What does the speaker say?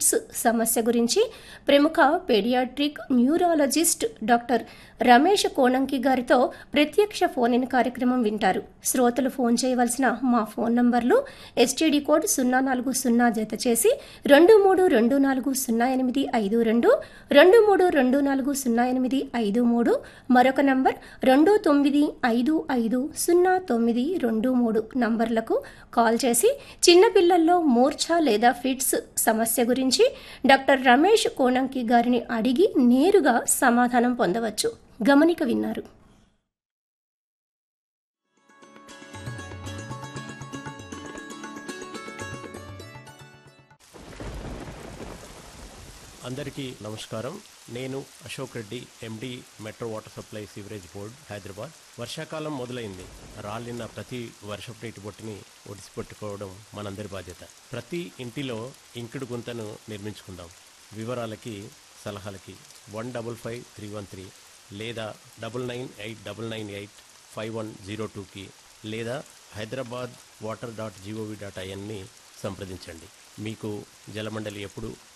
fits సమస్య గురించి ప్రముఖ paediatric neurologist doctor Ramesh Konanki గారితో ప్రత్యక్ష ఫోన్ ఇన్ కార్యక్రమం వింటారు శ్రోతలు ఫోన్ చేయవలసిన మా ఫోన్ నంబర్లు ఎస్టీడీ కోడ్ సున్నా నాలుగు సున్నా జత చేసి రెండు మూడు రెండు నాలుగు సున్నా ఎనిమిది ఐదు రెండు రెండు మూడు రెండు నాలుగు సున్నా ఎనిమిది ఐదు మూడు మరొక నంబర్ రెండు తొమ్మిది ఐదు ఐదు సున్నా తొమ్మిది రెండు మూడు నంబర్లకు కాల్ చేసి చిన్నపిల్లల్లో మూర్ఛ లేదా ఫిట్స్ సమస్య గురించి డాక్టర్ రమేష్ కోణంకి గారిని అడిగి నేరుగా సమాధానం పొందవచ్చు గమనిక విన్నారు అందరికీ నమస్కారం నేను Ashok Reddy MD metro water supply sewerage board Hyderabad వర్షాకాలం మొదలైంది రాలిన ప్రతి వర్షపు నీటి బొట్టుని ఒడిసిపెట్టుకోవడం మనందరి బాధ్యత ప్రతి ఇంటిలో ఇంకుడు గుంతను నిర్మించుకుందాం వివరాలకి సలహాలకి one double five three one three లేదా double nine eight double nine eight five one zero టూకి లేదా Hyderabad water dot gov dot ఐఎన్ని సంప్రదించండి మీకు జలమండలి ఎప్పుడు